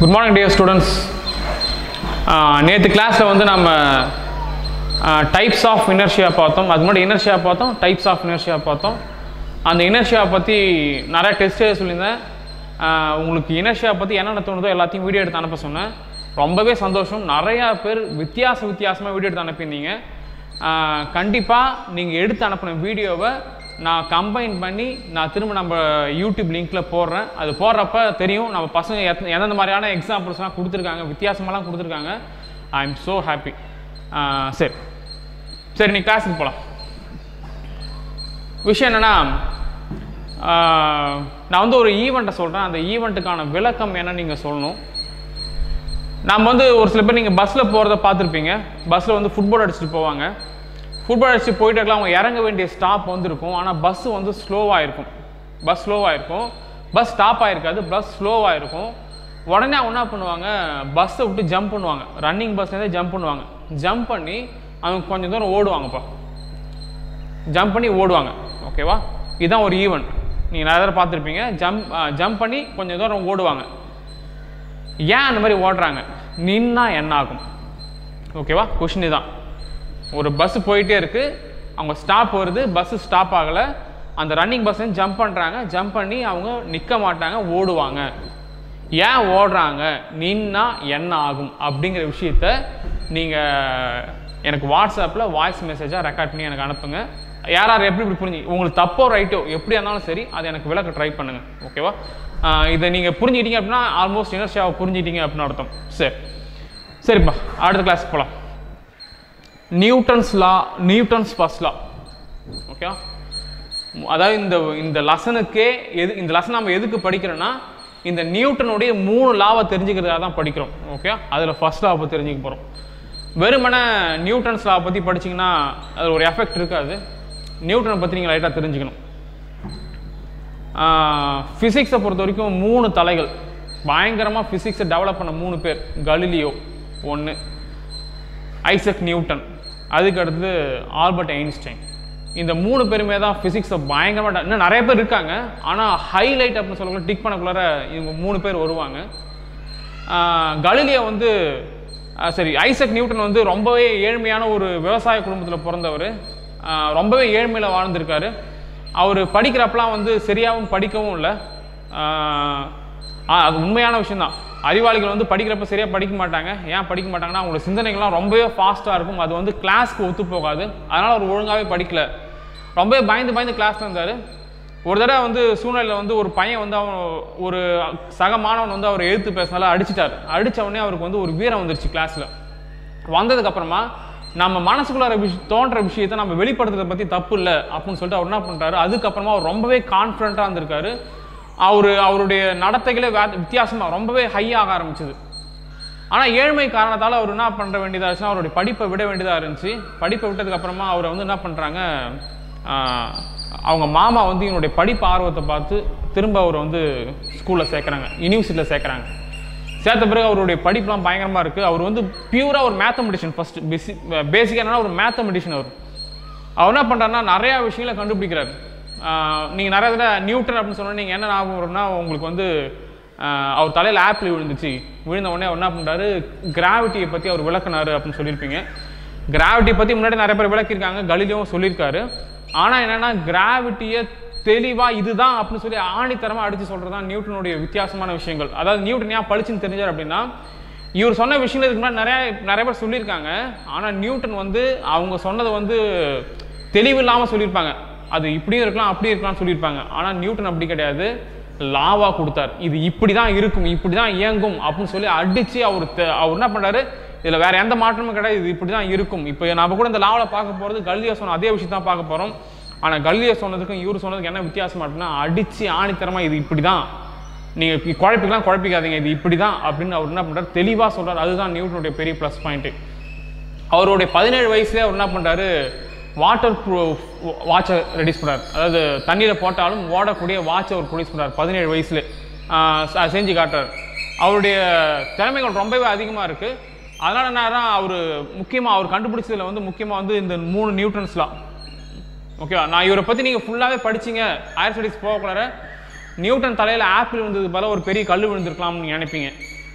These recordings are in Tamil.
குட் மார்னிங் டியர் ஸ்டூடெண்ட்ஸ் நேற்று கிளாஸில் வந்து நம்ம டைப்ஸ் ஆஃப் இனர்ஷியா பார்த்தோம் அது முன்னாடி இனர்ஷியா பார்த்தோம் டைப்ஸ் ஆஃப் இனர்ஷியா பார்த்தோம் அந்த இனர்ஷியா பற்றி நிறைய டெஸ்ட் சொல்லியிருந்தேன் ஆஹ் உங்களுக்கு இனர்ஷியா பற்றி என்னென்ன தோணுதோ எல்லாத்தையும் வீடியோ எடுத்து அனுப்ப சொன்னேன் ரொம்பவே சந்தோஷம் நிறையா பேர் வித்தியாச வித்தியாசமாக வீடியோ எடுத்து அனுப்பியிருந்தீங்க கண்டிப்பாக நீங்கள் எடுத்து அனுப்பின வீடியோவை நான் கம்பைன் பண்ணி நான் திரும்ப நம்ம யூடியூப் லிங்க்கில் போடுறேன் அது போடுறப்ப தெரியும் நம்ம பசங்க எத்த- எந்தெந்த மாதிரியான எக்ஸாம்பிள்ஸ்லாம் கொடுத்துருக்காங்க வித்தியாசமாலாம் கொடுத்துருக்காங்க ஐ எம் ஸோ ஹாப்பி சரி சரி நீ கிளாஸுக்கு போகலாம் விஷயம் என்னென்னா நான் வந்து ஒரு ஈவெண்ட்டை சொல்கிறேன் அந்த ஈவெண்ட்டுக்கான விளக்கம் என்ன நீங்கள் சொல்லணும் நம்ம வந்து ஒரு சில பேர் நீங்கள் பஸ்ஸில் போகிறத பார்த்துருப்பீங்க பஸ்ஸில் வந்து ஃபுட்பால் அடிச்சுட்டு போவாங்க ஃபுட்பால் அடிச்சுட்டு போயிட்டு இருக்கலாம் அவங்க இறங்க வேண்டிய ஸ்டாப் வந்து இருக்கும் ஆனால் பஸ்ஸு வந்து ஸ்லோவாக இருக்கும் பஸ் ஸ்லோவாக இருக்கும் பஸ் ஸ்டாப் ஆகிருக்காது பஸ் ஸ்லோவாக இருக்கும் உடனே அவங்க என்ன பண்ணுவாங்க பஸ்ஸை விட்டு ஜம்ப் பண்ணுவாங்க ரன்னிங் பஸ்லேருந்தே ஜம்ப் பண்ணுவாங்க ஜம்ப் பண்ணி அவங்க கொஞ்சம் தூரம் ஓடுவாங்கப்பா ஜம்ப் பண்ணி ஓடுவாங்க ஓகேவா இதுதான் ஒரு ஈவெண்ட் நீங்கள் நிறைய தடவை பார்த்துருப்பீங்க ஜம்ப் ஜம்ப் பண்ணி கொஞ்சம் தூரம் ஓடுவாங்க ஏன் அந்த மாதிரி ஓடுறாங்க நின்னா என்ன ஆகும் ஓகேவா கொஷின் இதுதான் ஒரு பஸ் போயிட்டே இருக்கு அவங்க ஸ்டாப் வருது பஸ் ஸ்டாப் ஆகலை அந்த ரன்னிங் பஸ் ஜம்ப் பண்ணுறாங்க ஜம்ப் பண்ணி அவங்க நிற்க மாட்டாங்க ஓடுவாங்க ஏன் ஓடுறாங்க நின்னா என்ன ஆகும் அப்படிங்கிற விஷயத்த நீங்கள் எனக்கு வாட்ஸ்அப்பில் வாய்ஸ் மெசேஜாக ரெக்கார்ட் பண்ணி எனக்கு அனுப்புங்க யார் யார் எப்படி இப்படி புரிஞ்சு உங்களுக்கு தப்போ ரைட்டோ எப்படி இருந்தாலும் சரி அதை எனக்கு விளக்க ட்ரை பண்ணுங்கள் ஓகேவா ஆஹ் இதை நீங்கள் புரிஞ்சுக்கிட்டீங்க அப்படின்னா ஆல்மோஸ்ட் இனர்ஷியாவை புரிஞ்சுக்கிட்டீங்க அப்படின்னு அர்த்தம் சரி சரிப்பா அடுத்த கிளாஸ்க்கு போகலாம் Newton's law Newton's first law ஓகேவா அதாவது இந்த இந்த லெசனுக்கே எது இந்த லெசன் நம்ம எதுக்கு படிக்கிறோன்னா இந்த நியூட்டனுடைய மூணு லாவை தெரிஞ்சுக்கிறதுக்காக தான் படிக்கிறோம் ஓகே அதில் ஃபர்ஸ்ட் லாவை பற்றி தெரிஞ்சுக்க போகிறோம் வெறுமனே நியூட்டன்ஸ் லா பற்றி படிச்சீங்கன்னா அது ஒரு எஃபெக்ட் இருக்காது நியூட்டனை பற்றி நீங்கள் லைட்டாக தெரிஞ்சுக்கணும் ஃபிசிக்ஸை பொறுத்த வரைக்கும் மூணு தலைகள் பயங்கரமாக ஃபிசிக்ஸை டெவலப் பண்ண மூணு பேர் கலிலியோ ஒன்று ஐசக் நியூட்டன் அதுக்கு அடுத்தது ஆல்பர்ட் ஐன்ஸ்டைன் இந்த மூணு பேருமே தான் ஃபிசிக்ஸை பயங்கரமாக இன்னும் நிறைய பேர் இருக்காங்க ஆனால் ஹைலைட் அப்படின்னு சொல்லக்குள்ள டிக் பண்ணக்குள்ளார இவங்க மூணு பேர் வருவாங்க கலிலியோ வந்து ஆஹ் சரி ஐசக் நியூட்டன் வந்து ரொம்பவே ஏழ்மையான ஒரு விவசாய குடும்பத்தில் பிறந்தவர் ஆஹ் ரொம்பவே ஏழ்மையில் வாழ்ந்திருக்காரு அவர் படிக்கிறப்பலாம் வந்து சரியாகவும் படிக்கவும் இல்லை ஆஹ் ஆ- அது உண்மையான விஷயம்தான் அறிவாளிகள் வந்து படிக்கிறப்ப சரியாக படிக்க மாட்டாங்க ஏன் படிக்க மாட்டாங்கன்னா அவங்களோட சிந்தனைகள்லாம் ரொம்பவே ஃபாஸ்ட்டாக இருக்கும் அது வந்து கிளாஸ்க்கு ஒத்து போகாது அதனால் அவர் ஒழுங்காகவே படிக்கல ரொம்பவே பயந்து பயந்து கிளாஸ் இருந்தார் ஒரு தடவை வந்து சூழ்நிலையில் வந்து ஒரு பையன் வந்து அவன் ஒரு சக மாணவன் வந்து அவர் எழுத்து பேசினால அடிச்சிட்டார் அடிச்ச உடனே அவருக்கு வந்து ஒரு வீரம் வந்துருச்சு கிளாஸில் வந்ததுக்கப்புறமா நம்ம மனசுக்குள்ளார விஷ தோன்ற விஷயத்தை நம்ம வெளிப்படுத்துறதை பற்றி தப்பு இல்லை அப்படின்னு சொல்லிட்டு அவர் என்ன பண்ணுறாரு அதுக்கப்புறமா அவர் ரொம்பவே கான்ஃபிடண்ட்டாக இருந்திருக்காரு அவர் அவருடைய நடத்தைகளே வே வித்தியாசமாக ரொம்பவே ஹை ஆக ஆரம்பிச்சது ஆனால் ஏழ்மை காரணத்தால் அவர் என்ன பண்ணுற வேண்டியதாக இருந்துச்சுன்னா அவருடைய படிப்பை விட வேண்டியதாக இருந்துச்சு படிப்பை விட்டதுக்கப்புறமா அவரை வந்து என்ன பண்ணுறாங்க அவங்க மாமா வந்து இவனுடைய படிப்பு ஆர்வத்தை பார்த்து திரும்ப அவரை வந்து ஸ்கூலில் சேர்க்குறாங்க யூனிவர்சிட்டியில் சேர்க்குறாங்க சேர்த்த பிறகு அவருடைய படிப்புலாம் பயங்கரமாக இருக்குது அவர் வந்து பியூராக ஒரு மேத்தமெட்டிஷியன் ஃபஸ்ட்டு பேசி பேசிக்காக என்னன்னா ஒரு மேத்தமெட்டிஷியன் அவர் அவர் என்ன பண்ணுறாருன்னா நிறையா விஷயங்களை கண்டுபிடிக்கிறார் நீங்கள் நிறைய தடவை நியூட்டன் அப்படின்னு சொன்னா நீங்கள் என்ன ஞாபகம் வரும்னா உங்களுக்கு வந்து ஆஹ் அவர் தலையில் ஆப்பிள் விழுந்துச்சு விழுந்த உடனே அவர் என்ன பண்ணுறாரு கிராவிட்டியை பற்றி அவர் விளக்குனாரு அப்படின்னு சொல்லியிருப்பீங்க கிராவிட்டி பற்றி முன்னாடி நிறைய பேர் விளக்கியிருக்காங்க கலிலியும் சொல்லியிருக்காரு ஆனால் என்னென்னா கிராவிட்டியை தெளிவாக இதுதான் அப்படின்னு சொல்லி ஆணித்தரமாக அடித்து சொல்கிறது தான் நியூட்டனுடைய வித்தியாசமான விஷயங்கள் அதாவது நியூட்டன் ஏன் பளிச்சுன்னு தெரிஞ்சார் அப்படின்னா இவர் சொன்ன விஷயங்கள் இதுக்கு முன்னாடி நிறைய நிறைய பேர் சொல்லியிருக்காங்க ஆனால் நியூட்டன் வந்து அவங்க சொன்னதை வந்து தெளிவில்லாமல் சொல்லியிருப்பாங்க அது இப்படியும் இருக்கலாம் அப்படியும் இருக்கலாம்னு சொல்லியிருப்பாங்க ஆனால் நியூட்டன் அப்படி கிடையாது லாவா கொடுத்தார் இது இப்படி தான் இருக்கும் இப்படி தான் இயங்கும் அப்படின்னு சொல்லி அடித்து அவர் தெ- அவர் என்ன பண்ணுறாரு இதில் வேற எந்த மாற்றமும் கிடையாது இது இப்படி தான் இருக்கும் இப்போ நம்ம கூட இந்த லாவில் பார்க்க போகிறது கல்லியா சொன்ன அதே விஷயம் தான் பார்க்க போகிறோம் ஆனால் கல்லியா சொன்னதுக்கும் இவர் சொன்னதுக்கு என்ன வித்தியாசம் அப்படின்னா அடித்து ஆணித்தரமாக இது இப்படி தான் நீங்கள் குழப்பிக்கலாம் குழப்பிக்காதீங்க இது இப்படி தான் அப்படின்னு அவர் என்ன பண்ணுறாரு தெளிவாக சொல்றாரு அதுதான் நியூட்டனுடைய பெரிய ப்ளஸ் பாயிண்ட்டு அவருடைய பதினேழு வயசுலேயே அவர் என்ன பண்ணுறாரு வாட்டர் ப்ரூஃப் வாட்சை ரெடியூஸ் பண்ணுறாரு அதாவது தண்ணியில் போட்டாலும் ஓடக்கூடிய வாட்சை அவர் ப்ரொடியூஸ் பண்ணுறாரு பதினேழு வயசுல ஆஹ் ச- செஞ்சு காட்டுறாரு அவருடைய திறமைகள் ரொம்பவே அதிகமாக இருக்குது அதனால் என்னன்னா அவர் முக்கியமாக அவர் கண்டுபிடிச்சதுல வந்து முக்கியமாக வந்து இந்த மூணு நியூட்ரன்ஸ்லாம் ஓகேவா நான் இவரை பற்றி நீங்கள் ஃபுல்லாகவே படிச்சீங்க ஹையர் ஸ்டடீஸ் போகக்குள்ளார நியூட்டன் தலையில் ஆப்பிள் விழுந்தது போல ஒரு பெரிய கல் விழுந்திருக்கலாம்னு நீங்க நினைப்பீங்க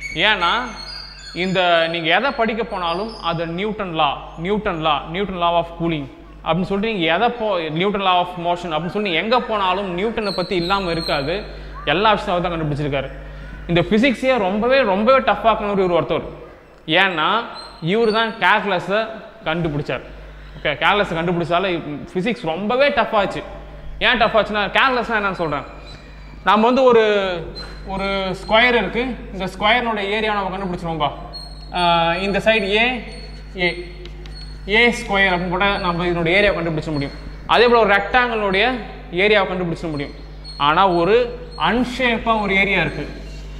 ஏன்னா இந்த நீங்கள் எதை படிக்க போனாலும் அது Newton law Newton law Newton law of cooling அப்படின்னு சொல்லிட்டு நீங்கள் எதை போ நியூட்டன் லா ஆஃப் மோஷன் அப்படின்னு சொல்லி எங்கே போனாலும் நியூட்டனை பற்றி இல்லாமல் இருக்காது எல்லா விஷயத்தையும் அவர் தான் கண்டுபிடிச்சிருக்காரு இந்த ஃபிசிக்ஸையே ரொம்பவே ரொம்பவே டஃப்பாக்கணும் ஒரு ஒருத்தர் ஏன்னா இவர் தான் கேல்குலஸை கண்டுபிடிச்சார் ஓகே கேல்குலஸை கண்டுபிடிச்சால ஃபிசிக்ஸ் ரொம்பவே டஃப் ஆச்சு ஏன் டஃப் ஆச்சுன்னா கேல்குலஸ்னால் என்னன்னு சொல்கிறேன் நம்ம வந்து ஒரு ஒரு ஸ்கொயர் இருக்குது இந்த ஸ்கொயர்னோட ஏரியா நம்ம கண்டுபிடிச்சிருவோம்பா ஆஹ் இந்த சைடு ஏ ஏ ஏ ஸ்கொயர் அப்படின்னு போட்டால் நம்ம இதனோட ஏரியாவை கண்டுபிடிச்ச முடியும் அதே போல் ஒரு ரெக்டாங்கிளுடைய ஏரியாவை கண்டுபிடிச்ச முடியும் ஆனால் ஒரு அன்ஷேப்பாக ஒரு ஏரியா இருக்குது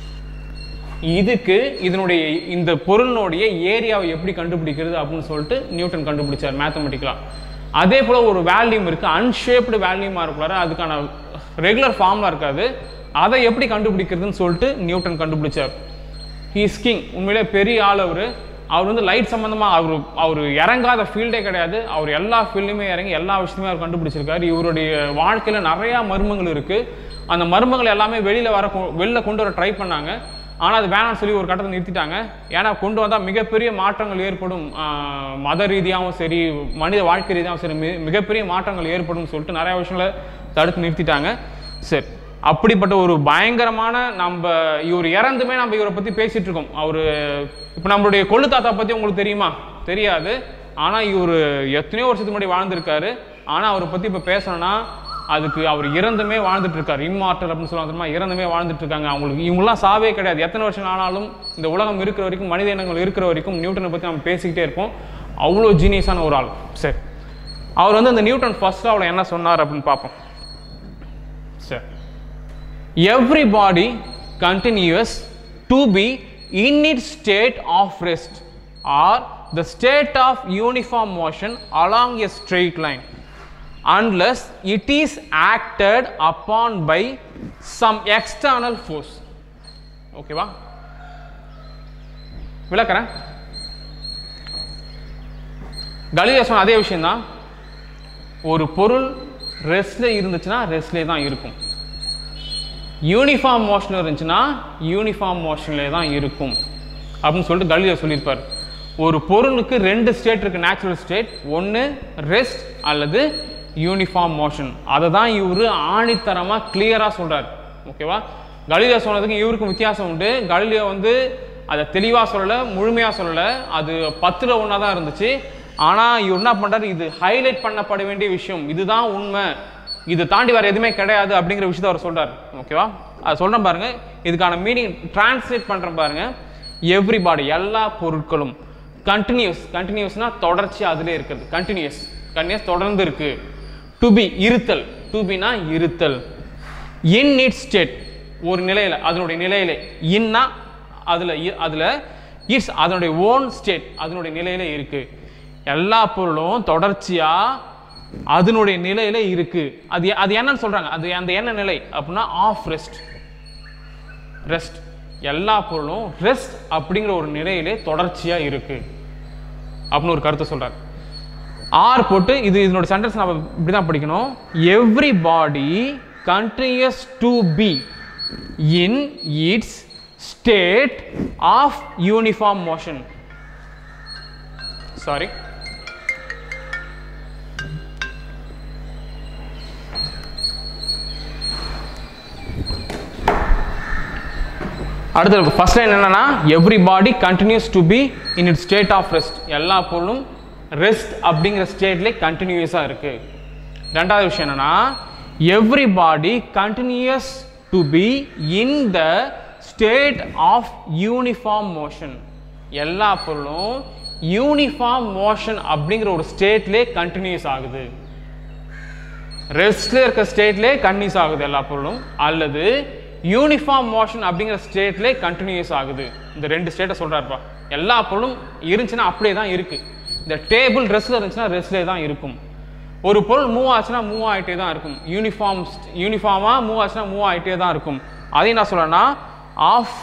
இதுக்கு இதனுடைய இந்த பொருளினுடைய ஏரியாவை எப்படி கண்டுபிடிக்கிறது அப்படின்னு சொல்லிட்டு நியூட்டன் கண்டுபிடிச்சார் மேத்தமெட்டிக்கலாக அதே போல் ஒரு வேல்யூம் இருக்குது அன்ஷேப்டு வேல்யூமாக இருக்குள்ளார அதுக்கான ரெகுலர் ஃபார்ம்லாம் இருக்காது அதை எப்படி கண்டுபிடிக்கிறதுன்னு சொல்லிட்டு நியூட்டன் கண்டுபிடிச்சார் ஹீஸ் கிங் உண்மையிலே பெரிய ஆள் அவர் அவர் வந்து லைட் சம்மந்தமாக அவர் அவர் இறங்காத ஃபீல்டே கிடையாது அவர் எல்லா ஃபீல்டுமே இறங்கி எல்லா விஷயத்தையுமே அவர் கண்டுபிடிச்சிருக்காரு இவருடைய வாழ்க்கையில் நிறையா மர்மங்கள் இருக்குது அந்த மர்மங்கள் எல்லாமே வெளியில் வர கொ- வெளில கொண்டு வர ட்ரை பண்ணாங்க ஆனால் அது வேணாம்னு சொல்லி ஒரு கட்டத்தை நிறுத்திட்டாங்க ஏன்னா கொண்டு வந்தால் மிகப்பெரிய மாற்றங்கள் ஏற்படும் ஆஹ், மத ரீதியாகவும் சரி மனித வாழ்க்கை ரீதியாகவும் சரி மி- மிகப்பெரிய மாற்றங்கள் ஏற்படும் சொல்லிட்டு நிறைய விஷயங்களை தடுத்து நிறுத்திட்டாங்க சரி அப்படிப்பட்ட ஒரு பயங்கரமான நம்ம இவர் இறந்துமே நம்ம இவரை பற்றி பேசிட்டு இருக்கோம் அவர் இப்போ நம்மளுடைய கொள்ளு தாத்தா பற்றி உங்களுக்கு தெரியுமா தெரியாது ஆனால் இவர் எத்தனையோ வருஷத்துக்கு முன்னாடி வாழ்ந்திருக்காரு ஆனால் அவரை பற்றி இப்போ பேசணும்னா அதுக்கு அவர் இறந்துமே வாழ்ந்துட்டு இருக்காரு இம்மார்டல் அப்படின்னு சொல்லுவாங்க தெரியுமா இறந்துமே வாழ்ந்துட்டு இருக்காங்க அவங்களுக்கு இவங்கெல்லாம் சாவே கிடையாது எத்தனை வருஷம் ஆனாலும் இந்த உலகம் இருக்கிற வரைக்கும் மனித இனங்கள் இருக்கிற வரைக்கும் நியூட்டனை பற்றி நம்ம பேசிக்கிட்டே இருப்போம் அவ்வளோ ஜீனியஸான ஒரு ஆள் சரி அவர் வந்து அந்த நியூட்டன் ஃபர்ஸ்ட் அவளை என்ன சொன்னார் அப்படின்னு பார்ப்போம் சரி every body continues to be in its state of rest or the state of uniform motion along a straight line unless it is acted upon by some external force ஓகேவா விளக்குறேன் கலிலியோ சொன்ன அதே விஷயம்தான் ஒரு பொருள் ரெஸ்ட்ல இருந்துச்சுன்னா ரெஸ்ட்லே தான் இருக்கும் யூனிஃபார்ம் மோஷன் இருந்துச்சுன்னா யூனிஃபார்ம் மோஷன்லேயே தான் இருக்கும் அப்படின்னு சொல்லிட்டு கலிலியோ சொல்லியிருப்பார் ஒரு பொருளுக்கு ரெண்டு ஸ்டேட் இருக்கு நேச்சுரல் ஸ்டேட் ஒன்று ரெஸ்ட் அல்லது யூனிஃபார்ம் மோஷன் அதை தான் இவர் ஆணித்தரமாக கிளியராக சொல்றார் ஓகேவா கலிலியோ சொன்னதுக்கு இவருக்கும் வித்தியாசம் உண்டு கலிலியோ வந்து அதை தெளிவாக சொல்லலை முழுமையாக சொல்லலை அது பத்தில் ஒன்றா தான் இருந்துச்சு ஆனால் இவர் என்ன பண்ணுறாரு இது ஹைலைட் பண்ணப்பட வேண்டிய விஷயம் இதுதான் உண்மை இது தாண்டி வேற எதுவுமே கிடையாது அப்படிங்கிற விஷயத்த அவர் சொல்றாரு ஓகேவா அது சொல்றேன் பாருங்க இதுக்கான மீனிங் டிரான்ஸ்லேட் பண்றேன் பாருங்க எவ்ரிபாடி எல்லா பொருட்களும் கண்டினியூஸ் கண்டினியூஸ்னா தொடர்ச்சி அதிலே இருக்கிறது கண்டினியூஸ் கண்டினியூஸ் தொடர்ந்து இருக்கு டு பி இருத்தல் டு பினா இருத்தல் இன் இட் ஸ்டேட் ஒரு நிலையில அதனுடைய நிலையில இன்னா அதுல இ- அதுல இட்ஸ் அதனுடைய ஓன் ஸ்டேட் அதனுடைய நிலையில இருக்கு எல்லா பொருளும் தொடர்ச்சியா அதனுடைய நிலையில இருக்கு அது எ- அது என்னன்னு சொல்றாங்க அது அந்த என்ன நிலை அப்படின்னா ஆஃப் ரெஸ்ட் ரெஸ்ட் எல்லா பொருளும் ரெஸ்ட் அப்படிங்கிற ஒரு நிலையிலே தொடர்ச்சியா இருக்கு அப்படின்னு ஒரு கருத்தை சொல்றாரு ஆர் போட்டு இது இதனோட சென்டென்ஸ் நம்ம இப்படி தான் படிக்கணும் every body continues to be in its state of uniform motion sorry அடுத்து ஃபர்ஸ்ட் லைன் என்னன்னா every body continues to be in it state of rest எல்லா பொருளும் ரெஸ்ட் அப்படிங்கிற ஸ்டேட்லேயே கண்டினியூஸாக இருக்கு ரெண்டாவது விஷயம் என்னன்னா every body continues to be in the state of uniform motion எல்லா பொருளும் யூனிஃபார்ம் மோஷன் அப்படிங்கிற ஒரு ஸ்டேட்லேயே கண்டினியூஸ் ஆகுது ரெஸ்ட்ல இருக்க ஸ்டேட்லேயே கன்னியூஸ் ஆகுது எல்லா பொருளும் அல்லது யூனிஃபார்ம் மோஷன் அப்படிங்கிற ஸ்டேட்லேயே கண்டினியூஸ் ஆகுது இந்த ரெண்டு ஸ்டேட்டை சொல்றாருப்பா எல்லா பொருளும் இருந்துச்சுன்னா அப்படியே தான் இருக்கு இந்த டேபிள் ரெஸ்ட்ல இருந்துச்சுன்னா ரெஸ்ட்லே தான் இருக்கும் ஒரு பொருள் மூவ் ஆச்சுன்னா மூவ் ஆகிட்டே தான் இருக்கும் யூனிஃபார்ம் யூனிஃபார்மாக மூவ் ஆச்சுன்னா மூவ் ஆகிட்டே தான் இருக்கும் அதையும் நான் சொல்றேன்னா of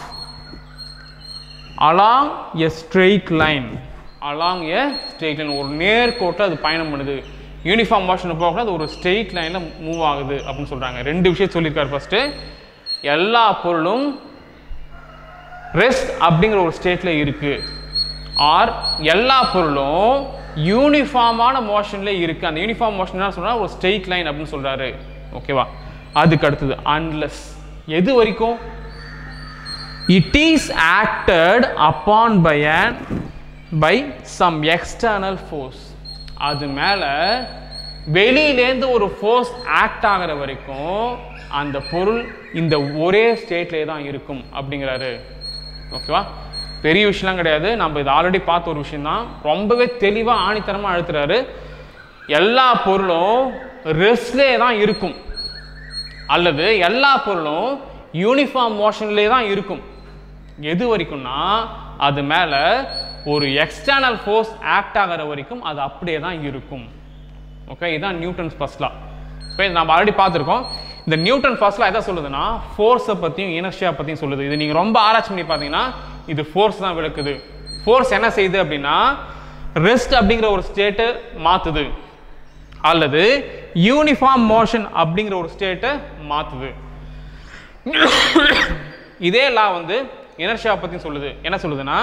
along a straight line along a straight line ஒரு நேர்கோட்டில் அது பயணம் பண்ணுது யூனிஃபார்ம் மோஷன் போகக்கூடாது அது ஒரு ஸ்ட்ரெயிட் லைனில் மூவ் ஆகுது அப்படின்னு சொல்கிறாங்க ரெண்டு விஷயம் சொல்லியிருக்காரு ஃபஸ்ட்டு எல்லா பொருளும் ரெஸ்ட் அப்படிங்கிற ஒரு ஸ்டேட்டில் இருக்குது ஆர் எல்லா பொருளும் யூனிஃபார்மான மோஷனில் இருக்குது அந்த யூனிஃபார்ம் மோஷன் என்ன சொன்னால் ஒரு ஸ்ட்ரெயிட் லைன் அப்படின்னு சொல்கிறாரு ஓகேவா அதுக்கு அடுத்தது அன்லெஸ் எது வரைக்கும் it is acted upon by an by some external force அது மேலே வெளியிலேருந்து ஒரு ஃபோர்ஸ் ஆக்ட் ஆகிற வரைக்கும் அந்த பொருள் இந்த ஒரே ஸ்டேட்லேயே தான் இருக்கும் அப்படிங்கிறாரு ஓகேவா பெரிய விஷயம்லாம் கிடையாது நம்ம இது ஆல்ரெடி பார்த்த ஒரு விஷயம்தான் ரொம்பவே தெளிவாக ஆணித்தரமாக அழுத்துறாரு எல்லா பொருளும் ரெஸ்ட்லேயே தான் இருக்கும் அல்லது எல்லா பொருளும் யூனிஃபார்ம் மோஷன்லேயே தான் இருக்கும் எது வரைக்கும்னா அது மேலே ஒரு எக்ஸ்டர்னல் ஃபோர்ஸ் ஆக்ட் ஆகிற வரைக்கும் அது அப்படியே தான் இருக்கும் ஓகே இதுதான் நியூட்டன்ஸ் ஃபர்ஸ்ட் லா இப்போ இது நம்ம ஆல்ரெடி பார்த்துருக்கோம் இந்த நியூட்டன் ஃபர்ஸ்ட் லா எதை சொல்லுதுன்னா ஃபோர்ஸை பற்றியும் இனர்ஷியா பற்றியும் சொல்லுது இது நீங்கள் ரொம்ப ஆராய்ச்சி பண்ணி பார்த்தீங்கன்னா இது ஃபோர்ஸ் தான் விளக்குது ஃபோர்ஸ் என்ன செய்யுது அப்படின்னா ரெஸ்ட் அப்படிங்கிற ஒரு ஸ்டேட்டை மாற்றுது அல்லது யூனிஃபார்ம் மோஷன் அப்படிங்கிற ஒரு ஸ்டேட்டை மாற்றுது இதே லா வந்து இனர்ஷியா பற்றி சொல்லுது என்ன சொல்லுதுன்னா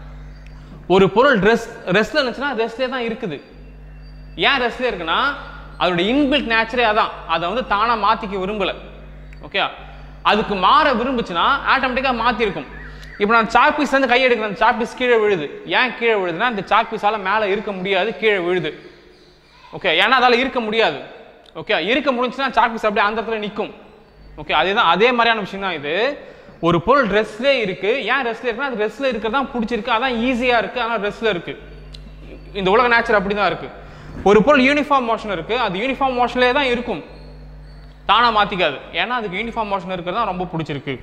ஒரு பொருள் ரெஸ்ட் ரெஸ்ட்ல இருந்துச்சுன்னா ரெஸ்ட்லேயே தான் இருக்குது ஏன் ரெஸ்ட்ல இருக்குன்னா அதோட இன்பில்ட் நேச்சரே அதான் அதை வந்து தானாக மாற்றிக்க விரும்பலை ஓகே அதுக்கு மாற விரும்புச்சுன்னா ஆட்டோமேட்டிக்காக மாற்றிருக்கும் இப்போ நான் சாக் பீஸ் வந்து கை எடுக்கிறேன் சாக் பீஸ் கீழே விழுது ஏன் கீழே விழுதுன்னா இந்த சாக் பீஸால் மேலே இருக்க முடியாது கீழே விழுது ஓகே ஏன்னா அதால் இருக்க முடியாது ஓகே இருக்க முடிஞ்சுன்னா சாக் பீஸ் அப்படியே அந்த இடத்துல நிற்கும் ஓகே அதே தான் அதே மாதிரியான விஷயம் தான் இது ஒரு பொருள் ரெஸ்ட்லேயே இருக்குது ஏன் ரெஸ்ட்ல இருக்குன்னா அது ரெஸ்ட்ல இருக்கிறது தான் பிடிச்சிருக்கு அதான் ஈஸியாக இருக்குது ஆனால் ரெஸ்ட்ல இருக்குது இந்த உலக நேச்சர் அப்படி தான் இருக்குது ஒரு பொருள் யூனிஃபார்ம் மோஷன் இருக்குது அது யூனிஃபார்ம் மோஷன்லேயே தான் இருக்கும் தானாக மாற்றிக்காது ஏன்னா அதுக்கு யூனிஃபார்ம் மோஷன் இருக்கிறது தான் ரொம்ப பிடிச்சிருக்கு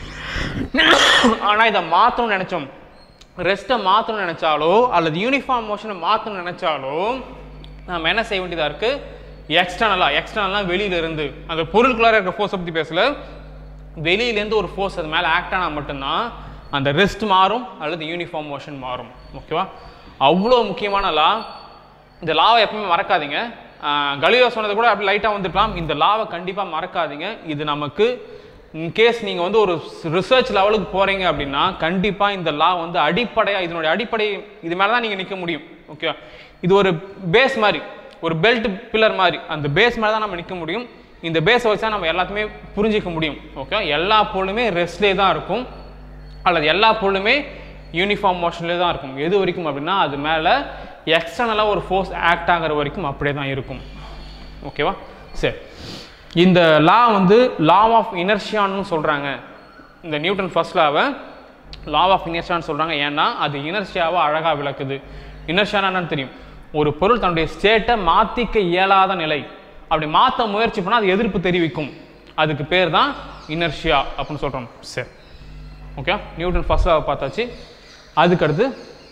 ஆனால் இதை மாற்றணும்னு நினச்சோம் ரெஸ்ட்டை மாற்றணும்னு நினச்சாலோ அல்லது யூனிஃபார்ம் மோஷனை மாற்றணும்னு நினச்சாலோ நம்ம என்ன செய்ய வேண்டியதாக இருக்குது எக்ஸ்டர்னலாக எக்ஸ்டர்னலாக வெளியிலேருந்து அந்த பொருளுக்குள்ளார இருக்கிற ஃபோர்ஸை பற்றி பேசல வெளியிலேருந்து ஒரு ஃபோர்ஸ் அது மேலே ஆக்ட் ஆனால் மட்டும்தான் அந்த ரெஸ்ட் மாறும் அல்லது யூனிஃபார்ம் மோஷன் மாறும் ஓகேவா அவ்வளோ முக்கியமான லா இந்த லாவை எப்பவுமே மறக்காதீங்க கலியோ சொன்னது கூட அப்படி லைட்டாக வந்துருக்கலாம் இந்த லாவை கண்டிப்பாக மறக்காதீங்க இது நமக்கு இன்கேஸ் நீங்கள் வந்து ஒரு ரிசர்ச் லெவலுக்கு போகிறீங்க அப்படின்னா கண்டிப்பாக இந்த லா வந்து அடிப்படையாக இதனுடைய அடிப்படை இது மேலே தான் நீங்கள் நிற்க முடியும் ஓகே இது ஒரு பேஸ் மாதிரி ஒரு பெல்ட் பில்லர் மாதிரி அந்த பேஸ் மேலே தான் நம்ம நிற்க முடியும் இந்த பேஸை வச்சா நம்ம எல்லாத்தையுமே புரிஞ்சிக்க முடியும் ஓகே எல்லா பொருளுமே ரெஸ்ட்லேயே தான் இருக்கும் அல்லது எல்லா பொருளுமே யூனிஃபார்ம் மோஷன்லேயே தான் இருக்கும் எது வரைக்கும் அப்படின்னா அது மேலே எக்ஸ்டர்னலாக ஒரு ஃபோர்ஸ் ஆக்ட் ஆகிற வரைக்கும் அப்படியே தான் இருக்கும் ஓகேவா சரி இந்த லா வந்து லா ஆஃப் இனர்ஷியான்னு சொல்கிறாங்க இந்த நியூட்டன் ஃபர்ஸ்ட் லாவை லா ஆஃப் இனர்ஷியான்னு சொல்கிறாங்க ஏன்னா அது இனர்ஷியாவை அழகாக விளக்குது இனர்ஷியானா என்னன்னு தெரியும் ஒரு பொருள் தன்னுடைய ஸ்டேட்டை மாற்றிக்க இயலாத நிலை அப்படி மாற்ற முயற்சி பண்ணால் அது எதிர்ப்பு தெரிவிக்கும் அதுக்கு பேர் தான் இனர்ஷியா அப்படின்னு சொல்கிறோம் சரி ஓகே நியூட்டன் ஃபர்ஸ்ட் லாவை பார்த்தாச்சு அதுக்கடுத்து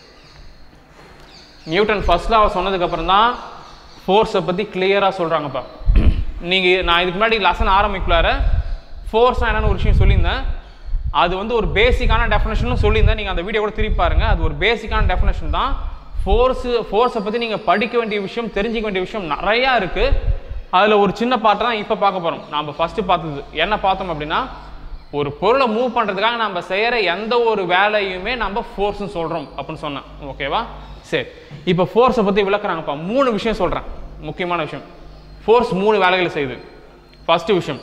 நியூட்டன் ஃபர்ஸ்ட் லாவை சொன்னதுக்கப்புறம் தான் ஃபோர்ஸை பற்றி கிளியராக சொல்கிறாங்கப்பா நீங்கள் நான் இதுக்கு முன்னாடி லெசன் ஆரம்பிக்கலார ஃபோர்ஸ்னால் என்னென்னு ஒரு விஷயம் சொல்லியிருந்தேன் அது வந்து ஒரு பேசிக்கான டெஃபினேஷனும் சொல்லியிருந்தேன் நீங்கள் அந்த வீடியோ கூட திருப்பி பாருங்கள் அது ஒரு பேசிக்கான டெஃபினேஷன் தான் ஃபோர்ஸு ஃபோர்ஸை பற்றி நீங்கள் படிக்க வேண்டிய விஷயம் தெரிஞ்சிக்க வேண்டிய விஷயம் நிறையா இருக்குது அதில் ஒரு சின்ன பாட்டை தான் இப்போ பார்க்க போகிறோம் நம்ம ஃபஸ்ட்டு பார்த்தது என்ன பார்த்தோம் அப்படின்னா ஒரு பொருளை மூவ் பண்ணுறதுக்காக நம்ம செய்கிற எந்த ஒரு வேலையுமே நம்ம ஃபோர்ஸ்னு சொல்கிறோம் அப்படின்னு சொன்னேன் ஓகேவா சரி இப்போ ஃபோர்ஸை பற்றி விளக்குறாங்கப்பா மூணு விஷயம் சொல்கிறேன் முக்கியமான விஷயம் ஃபோர்ஸ் மூணு வேலைகளை செய்யுது ஃபஸ்ட்டு விஷயம்